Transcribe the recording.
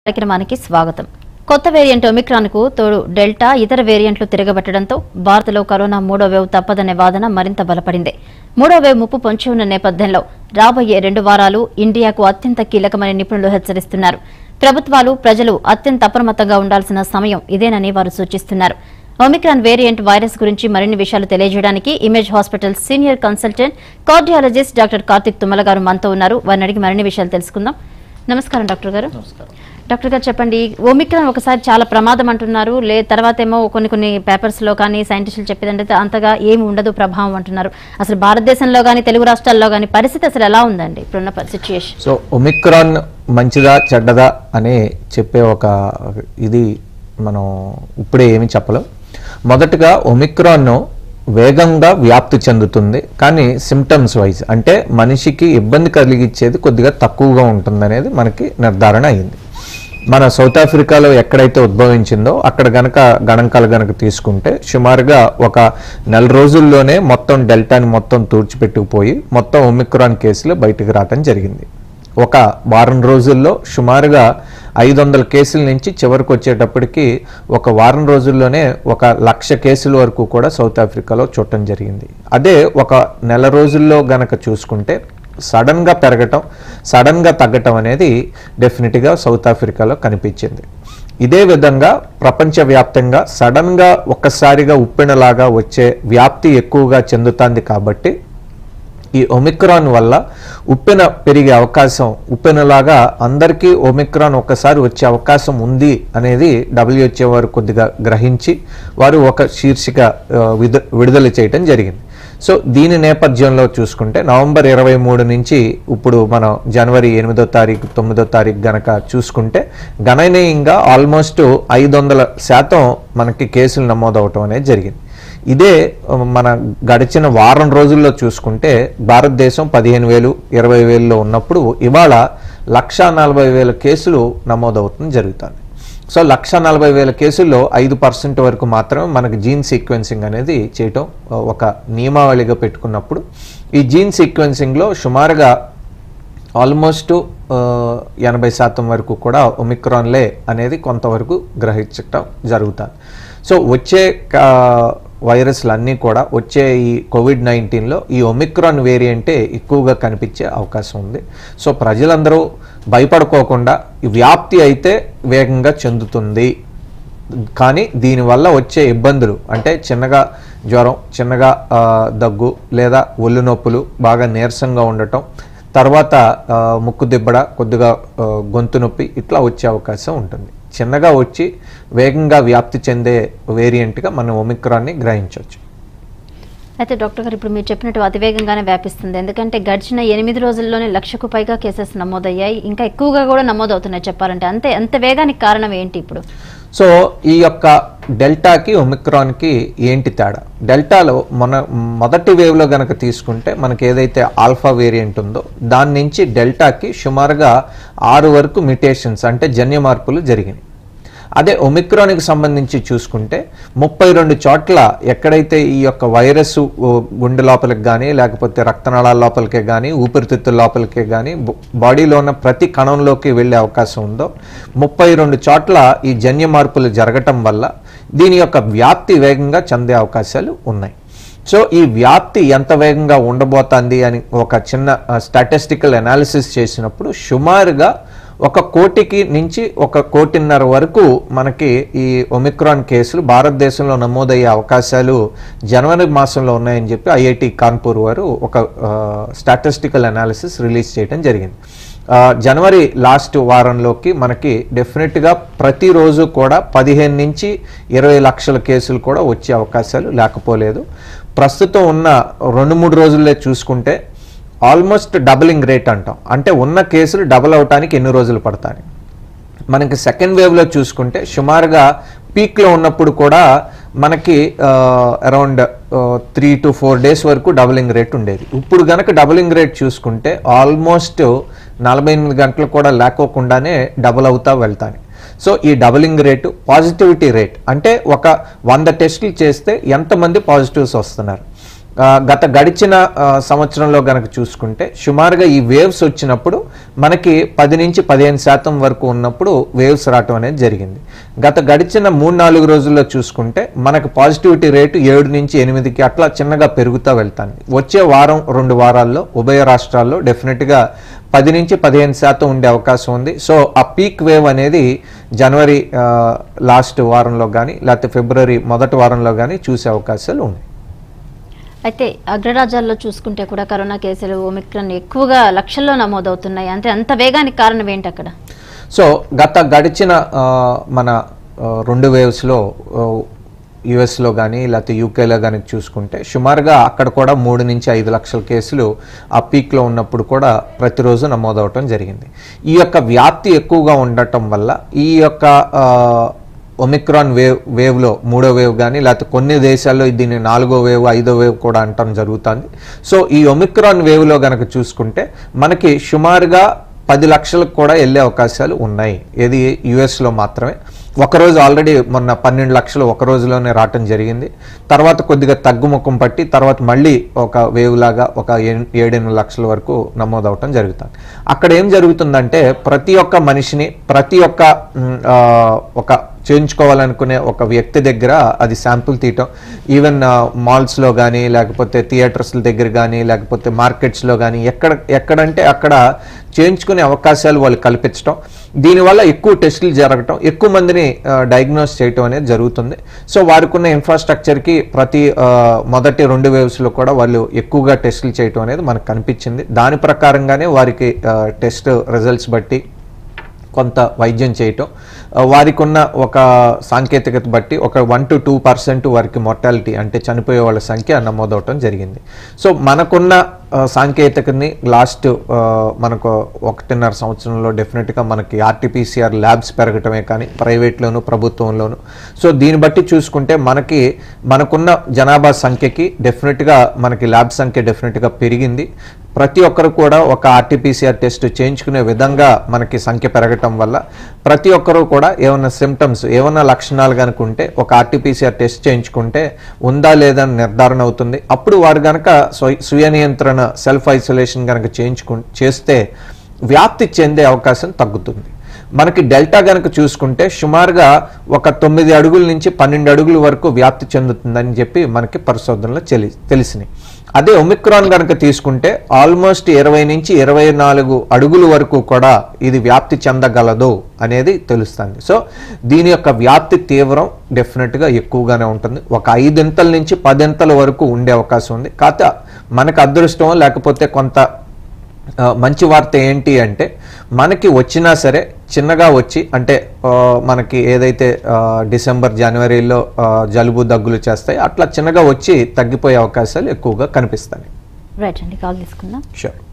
కార్యక్రమానికి స్వాగతం కొత్త వేరియంట్ ఒమిక్రాన్ కు తోడు డెల్టా ఇతర వేరియంట్లు తిరగబట్టడంతో భారత్లో కరోనా మూడో వేవ్ తప్పదనే వాదన మరింత బలపడింది మూడో వేవ్ ముప్పు పొంచి ఉన్న నేపథ్యంలో రాబోయే రెండు వారాలు ఇండియాకు అత్యంత కీలకమని నిపుణులు హెచ్చరిస్తున్నారు ప్రభుత్వాలు ప్రజలు అత్యంత అప్రమత్తంగా ఉండాల్సిన సమయం ఇదేనని వారు సూచిస్తున్నారు ఒమిక్రాన్ వేరియంట్ వైరస్ గురించి మరిన్ని విషయాలు తెలియజేయడానికి image hospital senior consultant cardiologist doctor Karthik Tummala గారు మనతో ఉన్నారు వారిని అడిగి మరిన్ని విషయాలు తెలుసుకుందాం నమస్కారం డాక్టర్ గారు డాక్టర్ గారు చెప్పండి ఒమిక్రాన్ ఒకసారి చాలా ప్రమాదం అంటున్నారు లే తర్వాత ఏమో కొన్ని కొన్ని పేపర్స్ లో కానీ సైంటిస్టులు చెప్పేదంటే అంతగా ఏమి ఉండదు ప్రభావం అంటున్నారు అసలు భారతదేశంలో కానీ తెలుగు రాష్ట్రాల్లో కానీ పరిస్థితి అసలు ఎలా ఉందండి ఇప్పుడున్న సిచ్యుయేషన్ సో ఒమిక్రాన్ మంచిదా చెడ్డదా అని చెప్పే ఒక ఇది మనం ఇప్పుడే ఏమి చెప్పలేం మొదటగా ఒమిక్రాన్ వేగంగా వ్యాప్తి చెందుతుంది కానీ సిమ్టమ్స్ వైజ్ అంటే మనిషికి ఇబ్బంది కలిగించేది కొద్దిగా తక్కువగా ఉంటుందనేది మనకి నిర్ధారణ అయింది మన సౌత్ ఆఫ్రికాలో ఎక్కడైతే ఉద్భవించిందో అక్కడ గనక గణాంకాలు గనక తీసుకుంటే సుమారుగా ఒక నెల రోజుల్లోనే మొత్తం డెల్టాని మొత్తం తూర్చిపెట్టుకుపోయి మొత్తం ఒమిక్రాన్ కేసులు బయటకు రావటం జరిగింది ఒక వారం రోజుల్లో సుమారుగా ఐదు వందల కేసుల నుంచి చివరికి వచ్చేటప్పటికి ఒక వారం రోజుల్లోనే ఒక లక్ష కేసుల వరకు కూడా సౌత్ ఆఫ్రికాలో చూడటం జరిగింది అదే ఒక నెల రోజుల్లో గనక చూసుకుంటే సడన్గా పెరగటం సడన్గా తగ్గటం అనేది డెఫినెట్గా సౌత్ ఆఫ్రికాలో కనిపించింది ఇదే విధంగా ప్రపంచవ్యాప్తంగా సడన్గా ఒక్కసారిగా ఉప్పెనలాగా వచ్చే వ్యాప్తి ఎక్కువగా చెందుతుంది కాబట్టి ఈ ఒమిక్రాన్ వల్ల ఉప్పెన పెరిగే అవకాశం ఉప్పెనలాగా అందరికీ ఒమిక్రాన్ ఒక్కసారి వచ్చే అవకాశం ఉంది అనేది డబ్ల్యూహెచ్ఓ వారు కొద్దిగా గ్రహించి వారు ఒక శీర్షిక ఆ, విద- విడుదల చేయటం జరిగింది సో దీని నేపథ్యంలో చూసుకుంటే నవంబర్ ఇరవై మూడు నుంచి ఇప్పుడు మనం జనవరి ఎనిమిదో తారీఖు తొమ్మిదో తారీఖు గనక చూసుకుంటే గణనీయంగా ఆల్మోస్ట్ ఐదు వందల శాతం మనకి కేసులు నమోదవటం అనేది జరిగింది ఇదే ఆ, మన గడిచిన వారం రోజుల్లో చూసుకుంటే భారతదేశం పదిహేను వేలు ఇరవై వేలలో ఉన్నప్పుడు ఇవాళ లక్షా నలభై వేల కేసులు నమోదవుతుంది జరుగుతుంది సో లక్ష నలభై వేల కేసుల్లో ఐదు పర్సెంట్ వరకు మాత్రమే మనకి జీన్ సీక్వెన్సింగ్ అనేది చేయటం ఆ, ఒక నియమావళిగా పెట్టుకున్నప్పుడు ఈ జీన్ సీక్వెన్సింగ్లో సుమారుగా ఆల్మోస్ట్ ఆ, ఎనభై శాతం వరకు కూడా ఒమిక్రాన్లే అనేది కొంతవరకు గ్రహించటం జరుగుతుంది సో వచ్చే కా- వైరస్లు అన్నీ కూడా వచ్చే ఈ కోవిడ్ నైన్టీన్లో ఈ ఒమిక్రాన్ వేరియంటే ఎక్కువగా కనిపించే అవకాశం ఉంది సో ప్రజలందరూ భయపడుకోకుండా ఈ వ్యాప్తి అయితే వేగంగా చెందుతుంది కానీ దీనివల్ల వచ్చే ఇబ్బందులు అంటే చిన్నగా జ్వరం చిన్నగా ఆ, దగ్గు లేదా ఒళ్ళు నొప్పులు బాగా నీరసంగా ఉండటం తర్వాత ఆ, ముక్కు దిబ్బడ కొద్దిగా ఆ, గొంతు నొప్పి ఇట్లా వచ్చే అవకాశం ఉంటుంది చిన్నగా వచ్చి వేగంగా వ్యాప్తి చెందే వేరియంట్గా మనం ఒమిక్రాన్ని గ్రహించవచ్చు అయితే డాక్టర్ గారు ఇప్పుడు మీరు చెప్పినట్టు అతివేగంగానే వ్యాపిస్తుంది ఎందుకంటే గడిచిన ఎనిమిది రోజుల్లోనే లక్షకు పైగా కేసెస్ నమోదయ్యాయి ఇంకా ఎక్కువగా కూడా నమోదవుతున్నాయి చెప్పాలంటే అంతే అంత వేగానికి కారణం ఏంటి ఇప్పుడు సో ఈ యొక్క డెల్టాకి ఒమిక్రాన్కి ఏంటి తేడా డెల్టాలో మన మొదటి వేవ్లో గనక తీసుకుంటే మనకి ఏదైతే ఆల్ఫా వేరియంట్ ఉందో దాని నుంచి డెల్టాకి సుమారుగా ఆరు వరకు మ్యుటేషన్స్ అంటే జన్య మార్పులు జరిగినాయి అదే ఒమిక్రాన్కి సంబంధించి చూసుకుంటే ముప్పై రెండు చోట్ల ఎక్కడైతే ఈ యొక్క వైరస్ ఓ, గుండె లోపలికి కానీ లేకపోతే రక్తనాళాల లోపలికే కానీ ఊపిరితిత్తుల లోపలికే కానీ బ- బాడీలో ఉన్న ప్రతి కణంలోకి వెళ్ళే అవకాశం ఉందో ముప్పై రెండు చోట్ల ఈ జన్య మార్పులు జరగటం వల్ల దీని యొక్క వ్యాప్తి వేగంగా చెందే అవకాశాలు ఉన్నాయి సో ఈ వ్యాప్తి ఎంత వేగంగా ఉండబోతుంది అని ఒక చిన్న స్టాటిస్టికల్ అనాలిసిస్ చేసినప్పుడు సుమారుగా ఒక కోటికి నుంచి ఒక కోటిన్నర వరకు మనకి ఈ ఒమిక్రాన్ కేసులు భారతదేశంలో నమోదయ్యే అవకాశాలు జనవరి మాసంలో ఉన్నాయని చెప్పి ఐఐటి కాన్పూర్ వారు ఒక స్టాటిస్టికల్ అనాలిసిస్ రిలీజ్ చేయడం జరిగింది ఆ, జనవరి లాస్ట్ వారంలోకి మనకి డెఫినెట్గా ప్రతిరోజు కూడా పదిహేను నుంచి ఇరవై లక్షల కేసులు కూడా వచ్చే అవకాశాలు లేకపోలేదు ప్రస్తుతం ఉన్న రెండు మూడు రోజుల్లో చూసుకుంటే ఆల్మోస్ట్ డబులింగ్ రేట్ అంటాం అంటే ఉన్న కేసులు డబుల్ అవటానికి ఎన్ని రోజులు పడతాయి మనకి సెకండ్ వేవ్లో చూసుకుంటే సుమారుగా పీక్లో ఉన్నప్పుడు కూడా మనకి around three to four days వరకు డబులింగ్ రేట్ ఉండేది ఇప్పుడు గనక డబులింగ్ రేట్ చూసుకుంటే ఆల్మోస్ట్ నలభై ఎనిమిది గంటలు కూడా లేకోకుండానే డబుల్ అవుతా వెళ్తాను సో ఈ డబులింగ్ రేటు పాజిటివిటీ రేట్ అంటే ఒక వంద టెస్టులు చేస్తే ఎంతమంది పాజిటివ్స్ వస్తున్నారు ఆ, గత గడిచిన ఆ, సంవత్సరంలో గనక చూసుకుంటే సుమారుగా ఈ వేవ్స్ వచ్చినప్పుడు మనకి పది నుంచి పదిహేను శాతం వరకు ఉన్నప్పుడు వేవ్స్ రావటం అనేది జరిగింది గత గడిచిన మూడు నాలుగు రోజుల్లో చూసుకుంటే మనకు పాజిటివిటీ రేటు ఏడు నుంచి ఎనిమిదికి అట్లా చిన్నగా పెరుగుతూ వెళ్తాంది వచ్చే వారం రెండు వారాల్లో ఉభయ రాష్ట్రాల్లో డెఫినెట్గా పది నుంచి పదిహేను శాతం ఉండే అవకాశం ఉంది సో ఆ పీక్ వేవ్ అనేది జనవరి ఆ, లాస్ట్ వారంలో కానీ లేకపోతే ఫిబ్రవరి మొదటి వారంలో కానీ చూసే అవకాశాలు ఉన్నాయి అయితే అగ్రరాజ్యాల్లో చూసుకుంటే కూడా కరోనా కేసులు ఒమిక్రాన్ ఎక్కువగా లక్షల్లో నమోదవుతున్నాయి అంటే అంత వేగానికి కారణం ఏంటి అక్కడ సో గత గడిచిన ఆ, మన ఆ, రెండు వేవ్స్లో యుఎస్లో కానీ లేకపోతే యూకేలో కానీ చూసుకుంటే సుమారుగా అక్కడ కూడా మూడు నుంచి ఐదు లక్షల కేసులు ఆ పీక్లో ఉన్నప్పుడు కూడా ప్రతిరోజు నమోదవటం జరిగింది ఈ యొక్క వ్యాప్తి ఎక్కువగా ఉండటం వల్ల ఈ యొక్క ఆ, ఒమిక్రాన్ వేవ్ వేవ్లో మూడో వేవ్ కానీ లేకపోతే కొన్ని దేశాల్లో దీన్ని నాలుగో వేవ్ ఐదో వేవ్ కూడా అంటం జరుగుతుంది సో ఈ ఒమిక్రాన్ వేవ్లో గనక చూసుకుంటే మనకి సుమారుగా పది లక్షలకు కూడా వెళ్ళే అవకాశాలు ఉన్నాయి ఏది యుఎస్లో మాత్రమే ఒకరోజు ఆల్రెడీ మొన్న పన్నెండు లక్షలు ఒక రోజులోనే రావటం జరిగింది తర్వాత కొద్దిగా తగ్గుముఖం పట్టి తర్వాత మళ్ళీ ఒక వేవ్ లాగా ఒక ఏ- ఏడెనిమిది లక్షల వరకు నమోదవటం జరుగుతుంది అక్కడ ఏం జరుగుతుందంటే ప్రతి ఒక్క మనిషిని ప్రతి ఒక్క మ్, ఆ, ఒక చేయించుకోవాలనుకునే ఒక వ్యక్తి దగ్గర అది శాంపుల్ తీయటం ఈవెన్ మాల్స్లో కానీ లేకపోతే థియేటర్స్ల దగ్గర కానీ లేకపోతే మార్కెట్స్లో కానీ ఎక్కడ ఎక్కడంటే అక్కడ చేయించుకునే అవకాశాలు వాళ్ళు కల్పించడం దీనివల్ల ఎక్కువ టెస్టులు జరగటం ఎక్కువ మందిని డయాగ్నోస్ చేయటం అనేది జరుగుతుంది సో వారికి ఉన్న ఇన్ఫ్రాస్ట్రక్చర్కి ప్రతి ఆ, మొదటి రెండు వేవ్స్లో కూడా వాళ్ళు ఎక్కువగా టెస్టులు చేయటం అనేది మనకు కనిపించింది దాని ప్రకారంగానే వారికి టెస్ట్ రిజల్ట్స్ బట్టి కొంత వైద్యం చేయటం ఆ, వారికి ఉన్న ఒక సాంకేతికత బట్టి ఒక వన్ టు టూ పర్సెంట్ వారికి మొర్టాలిటీ అంటే చనిపోయే వాళ్ళ సంఖ్య నమోదవటం జరిగింది సో మనకున్న ఆ, సాంకేతికని లాస్ట్ ఆ, మనకు ఒకటిన్నర సంవత్సరంలో డెఫినెట్గా మనకి ఆర్టీపీసీఆర్ ల్యాబ్స్ పెరగటమే కానీ ప్రైవేట్లోను ప్రభుత్వంలోను సో దీన్ని బట్టి చూసుకుంటే మనకి మనకున్న జనాభా సంఖ్యకి డెఫినెట్గా మనకి ల్యాబ్ సంఖ్య డెఫినెట్గా పెరిగింది ప్రతి ఒక్కరు కూడా ఒక ఆర్టీపీసీఆర్ టెస్ట్ చేయించుకునే విధంగా మనకి సంఖ్య పెరగటం వల్ల ప్రతి ఒక్కరూ కూడా ఏమైనా సిమ్టమ్స్ ఏమైనా లక్షణాలు కనుక ఉంటే ఒక ఆర్టీపీసీఆర్ టెస్ట్ చేయించుకుంటే ఉందా లేదా అని నిర్ధారణ అవుతుంది అప్పుడు వారు కనుక స్వ- స్వీయ నియంత్రణ సెల్ఫ్ ఐసోలేషన్ కనుక చేయించుకు చేస్తే వ్యాప్తి చెందే అవకాశం తగ్గుతుంది మనకి డెల్టా గనక చూసుకుంటే సుమారుగా ఒక తొమ్మిది అడుగుల నుంచి పన్నెండు అడుగుల వరకు వ్యాప్తి చెందుతుందని చెప్పి మనకి పరిశోధనలో తెలి తెలిసినాయి అదే ఒమిక్రాన్ గనక తీసుకుంటే ఆల్మోస్ట్ ఇరవై నుంచి ఇరవై నాలుగు అడుగుల వరకు కూడా ఇది వ్యాప్తి చెందగలదు అనేది తెలుస్తుంది సో దీని యొక్క వ్యాప్తి తీవ్రం డెఫినెట్గా ఎక్కువగానే ఉంటుంది ఒక ఐదింతల నుంచి పదింతల వరకు ఉండే అవకాశం ఉంది కాకపోతే మనకు అదృష్టం లేకపోతే కొంత ఆ, మంచి వార్త ఏంటి అంటే మనకి వచ్చినా సరే చిన్నగా వచ్చి అంటే ఆ, మనకి ఏదైతే ఆ, డిసెంబర్ జనవరిలో ఆ, జలుబు దగ్గులు చేస్తాయి అట్లా చిన్నగా వచ్చి తగ్గిపోయే అవకాశాలు ఎక్కువగా కనిపిస్తాయి రైట్ అండి కాల్ తీసుకుందాం షూర్